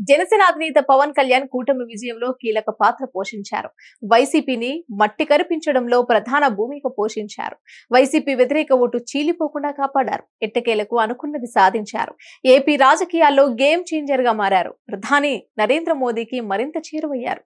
జనసేన అధినేత పవన్ కళ్యాణ్ కూటమి విజయంలో కీలక పాత్ర పోషించారు వైసీపీని మట్టి కరిపించడంలో ప్రధాన భూమిక పోషించారు వైసీపీ వ్యతిరేక ఓటు చీలిపోకుండా కాపాడారు ఎట్టకేలకు అనుకున్నది సాధించారు ఏపీ రాజకీయాల్లో గేమ్ చేంజర్ గా మారారు ప్రధాని నరేంద్ర మోదీకి మరింత చేరువయ్యారు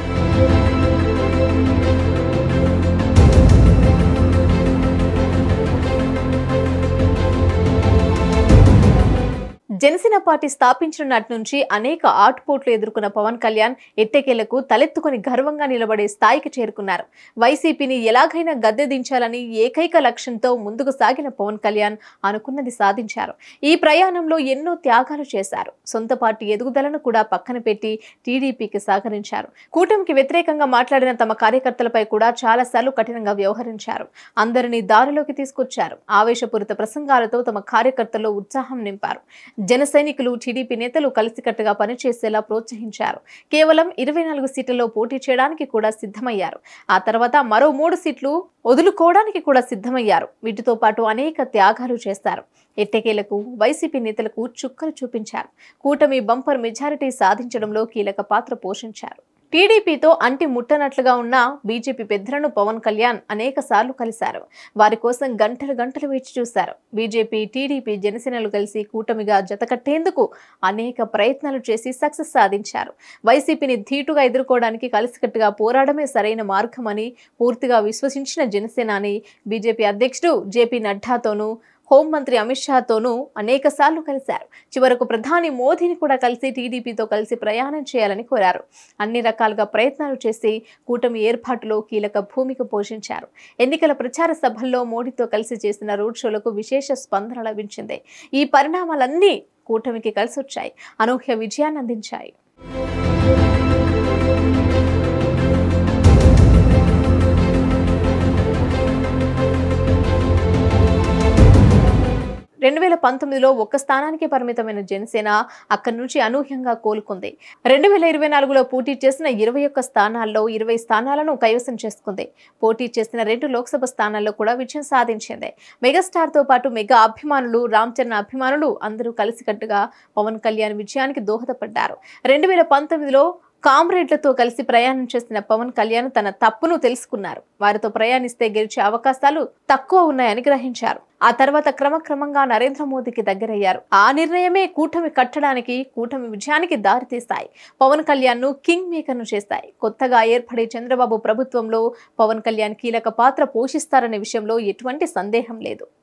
జనసేన పార్టీ స్థాపించిన నాటి నుంచి అనేక ఆటుపోట్లు ఎదుర్కొన్న పవన్ కళ్యాణ్ ఎట్టకేలకు తలెత్తుకుని గర్వంగా నిలబడే స్థాయికి చేరుకున్నారు వైసీపీని ఎలాగైనా గద్దె దించాలని ఏకైక లక్ష్యంతో ముందుకు సాగిన పవన్ కళ్యాణ్ అనుకున్నది సాధించారు ఈ ప్రయాణంలో ఎన్నో త్యాగాలు చేశారు సొంత పార్టీ ఎదుగుదలను కూడా పక్కన పెట్టి టీడీపీకి సహకరించారు కూటమికి వ్యతిరేకంగా మాట్లాడిన తమ కార్యకర్తలపై కూడా చాలాసార్లు కఠినంగా వ్యవహరించారు అందరినీ దారిలోకి తీసుకొచ్చారు ఆవేశపూరిత ప్రసంగాలతో తమ కార్యకర్తల్లో ఉత్సాహం నింపారు జన సైనికులు టీడీపీ నేతలు కలిసికట్టుగా పనిచేసేలా ప్రోత్సహించారు కేవలం ఇరవై నాలుగు సీట్లలో పోటీ చేయడానికి కూడా సిద్ధమయ్యారు ఆ తర్వాత మరో మూడు సీట్లు వదులుకోవడానికి కూడా సిద్ధమయ్యారు వీటితో పాటు అనేక త్యాగాలు చేస్తారు ఎట్టకేలకు వైసీపీ నేతలకు చుక్కలు చూపించారు కూటమి బంపర్ మెజారిటీ సాధించడంలో కీలక పాత్ర పోషించారు టీడీపీతో అంటి ముట్టనట్లుగా ఉన్న బీజేపీ పెద్దలను పవన్ కళ్యాణ్ అనేక సార్లు కలిశారు వారి కోసం గంటలు గంటలు వేచి చూశారు బీజేపీ టీడీపీ జనసేనలు కలిసి కూటమిగా జతకట్టేందుకు అనేక ప్రయత్నాలు చేసి సక్సెస్ సాధించారు వైసీపీని ధీటుగా ఎదుర్కోవడానికి కలిసికట్టుగా పోరాడమే సరైన మార్గమని పూర్తిగా విశ్వసించిన జనసేనాని బీజేపీ అధ్యక్షుడు జేపీ నడ్డాతోనూ హోంమంత్రి అమిత్ షాతోనూ అనేక సార్లు కలిశారు చివరకు ప్రధాని మోదీని కూడా కలిసి టీడీపీతో కలిసి ప్రయాణం చేయాలని కోరారు అన్ని రకాలుగా ప్రయత్నాలు చేసి కూటమి ఏర్పాటులో కీలక భూమిక పోషించారు ఎన్నికల ప్రచార సభల్లో మోడీతో కలిసి చేసిన రోడ్ షోలకు విశేష స్పందన లభించింది ఈ పరిణామాలన్నీ కూటమికి కలిసొచ్చాయి అనూహ్య విజయాన్ని అందించాయి రెండు వేల పంతొమ్మిదిలో ఒక్క స్థానానికి పరిమితమైన జనసేన అక్కడి నుంచి అనూహ్యంగా కోలుకుంది రెండు వేల ఇరవై నాలుగులో పోటీ చేసిన ఇరవై ఒక్క స్థానాల్లో ఇరవై స్థానాలను కైవసం చేసుకుంది పోటీ చేసిన రెండు లోక్సభ స్థానాల్లో కూడా విజయం సాధించింది మెగాస్టార్ తో పాటు మెగా అభిమానులు రామ్ చరణ్ అభిమానులు అందరూ కలిసికట్టుగా పవన్ కళ్యాణ్ విజయానికి దోహదపడ్డారు రెండు వేల పంతొమ్మిదిలో కామ్రేడ్లతో కలిసి ప్రయాణం చేసిన పవన్ కళ్యాణ్ తన తప్పును తెలుసుకున్నారు వారితో ప్రయాణిస్తే గెలిచే అవకాశాలు తక్కువ ఉన్నాయని గ్రహించారు ఆ తర్వాత క్రమక్రమంగా నరేంద్ర మోదీకి దగ్గరయ్యారు ఆ నిర్ణయమే కూటమి కట్టడానికి కూటమి విజయానికి దారితీస్తాయి పవన్ కళ్యాణ్ ను కింగ్ మేకర్ ను చేస్తాయి కొత్తగా ఏర్పడే చంద్రబాబు ప్రభుత్వంలో పవన్ కళ్యాణ్ కీలక పాత్ర పోషిస్తారనే విషయంలో ఎటువంటి సందేహం లేదు